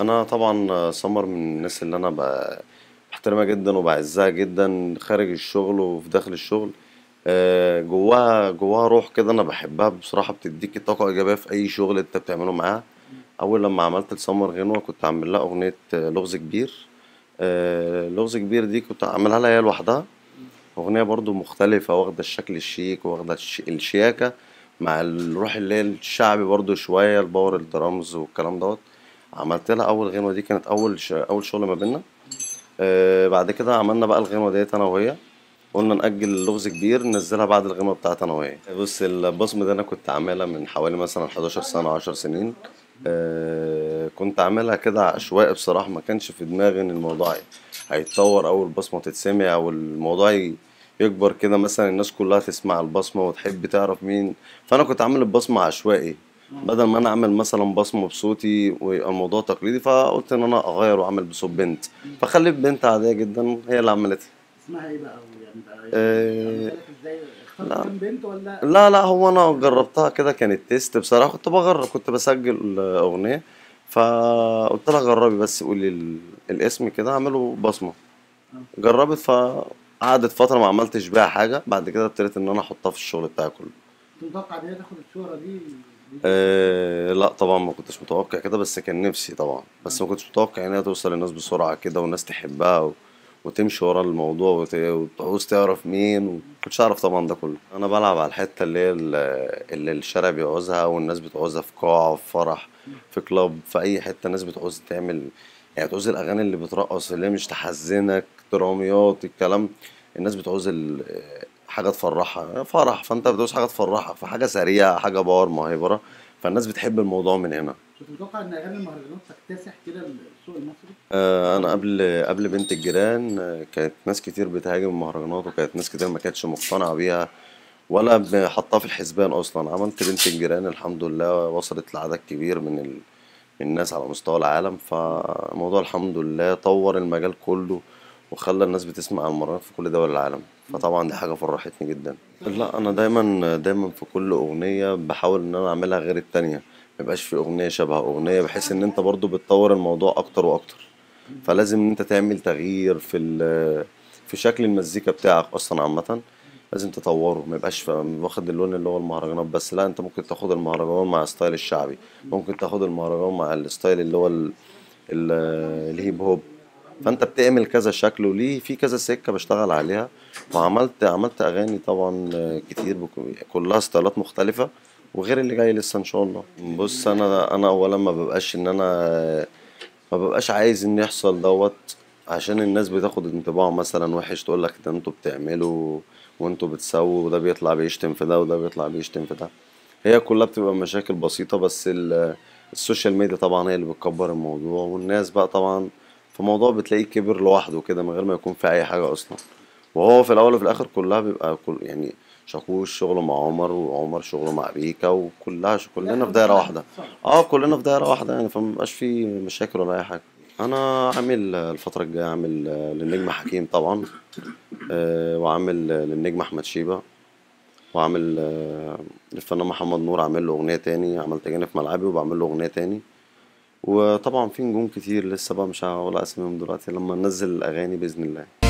انا طبعا سمر من الناس اللي انا ب- بحترمها جدا وبعزها جدا خارج الشغل وفي داخل الشغل آه، جواها جواها روح كده انا بحبها بصراحة بتديك طاقة ايجابية في اي شغل انت بتعمله معاها اول لما عملت لسمر غنوة كنت عامل لها اغنية آه، لغز كبير آه، لغز كبير دي كنت عاملها لها هي لوحدها أغنية برضو مختلفة واخدة الشكل الشيك واخدة الش- الشياكة مع الروح اللي هي الشعبي برضو شوية الباور الدرامز والكلام دوت عملت لها أول غنوة دي كانت أول ش... أول شغل ما بينا آه بعد كده عملنا بقى الغنوة ديت أنا وهي قلنا نأجل اللغز كبير ننزلها بعد الغنوة بتاعت أنا وهي بص البصمة دي أنا كنت عاملها من حوالي مثلا 11 سنة 10 سنين آه كنت عاملها كده عشوائي بصراحة ما كانش في دماغي إن الموضوع هيتطور أو البصمة تتسمع أو الموضوع ي- يكبر كده مثلا الناس كلها تسمع البصمة وتحب تعرف مين فأنا كنت عامل البصمة عشوائي بدل ما أنا أعمل مثلا بصمة بصوتي ويبقى الموضوع تقليدي فقلت إن أنا أغير وأعمل بصوت بنت فخليت بنت عادية جدا هي اللي عملتها اسمها ايه بقى يعني بقى آه، عملت لك ازاي اخترت لا. كام بنت ولا لا لا هو انا جربتها كده كانت تيست بصراحه كنت بجرب كنت بسجل اغنيه فقلت لها جربي بس قولي ال- الاسم كده اعمله بصمه جربت فقعدت فتره ما عملتش بيها حاجه بعد كده ابتديت ان انا احطها في الشغل بتاعي كله كنت متوقع ان هي تاخد الشهرة دي أه لا طبعا ما كنتش متوقع كده بس كان نفسي طبعا بس ما كنتش متوقع ان هي توصل للناس بسرعه كده والناس تحبها و... وتمشي ورا الموضوع وت... وتعوز تعرف مين وما كنتش اعرف طبعا ده كله انا بلعب على الحته اللي هي ال- اللي الشارع بيعوزها والناس بتعوزها في قاعه في فرح في كلاب في اي حته الناس بتعوز تعمل يعني بتعوز الاغاني اللي بترقص اللي هي مش تحزنك دراميات الكلام الناس بتعوز ال... حاجه تفرحها فرح فانت بتعوز حاجه تفرحها فحاجه سريعه حاجه باور مهيبره فالناس بتحب الموضوع من هنا كنت متوقع ان اغاني المهرجانات تكتسح كده السوق المصري آه، انا قبل قبل بنت الجيران آه، كانت ناس كتير بتهاجم المهرجانات وكانت ناس كتير ما كانتش مقتنعة بيها ولا ب- حطها في الحسبان اصلا عملت بنت الجيران الحمد لله وصلت لعدد كبير من ال... من الناس على مستوى العالم فالموضوع الحمد لله طور المجال كله وخلى الناس بتسمع المهرجانات في كل دول العالم فطبعا دي حاجة فرحتني جدا لا انا دايما دايما في كل اغنية بحاول ان انا اعملها غير التانية ميبقاش في اغنية شبه اغنية بحيث ان انت برضو بتطور الموضوع اكتر واكتر فلازم ان انت تعمل تغيير في ال- في شكل المزيكا بتاعك اصلا عامة لازم تطوره ما يبقاش فا- واخد اللون اللي هو المهرجانات بس لا انت ممكن تاخد المهرجان مع ستايل الشعبي ممكن تاخد المهرجان مع الستايل اللي هو ال- ال- الهيب هوب فانت بتعمل كذا شكل وليه في كذا سكة بشتغل عليها وعملت عملت اغاني طبعا كتير بك- كلها ستايلات مختلفة وغير اللي جاي لسه ان شاء الله بص انا انا اولا ما ببقاش ان انا ما ببقاش عايز ان يحصل دوت عشان الناس بتاخد انطباع مثلا وحش تقول لك ده انتوا بتعملوا وانتوا بتسووا وده بيطلع بيشتم في ده وده بيطلع بيشتم في ده هي كلها بتبقى مشاكل بسيطة بس ال- السوشيال ميديا طبعا هي اللي بتكبر الموضوع والناس بقى طبعا في موضوع بتلاقيه كبر لوحده كده من غير ما يكون في اي حاجة اصلا وهو في الاول وفي الاخر كلها بيبقى كل يعني شاكوش شغله مع عمر وعمر شغله مع بيكا وكلها كلنا في دايرة واحدة اه كلنا في دايرة واحدة يعني فمبقاش في مشاكل ولا أي حاجة أنا عامل الفترة الجاية عامل للنجم حكيم طبعا آه، وعامل للنجم أحمد شيبة وعامل آه، للفنان محمد نور عامل له أغنية تاني عملت جاني في ملعبي وبعمل له أغنية تاني وطبعا في نجوم كتير لسه بقى مش هقول أساميهم دلوقتي لما ننزل الأغاني بإذن الله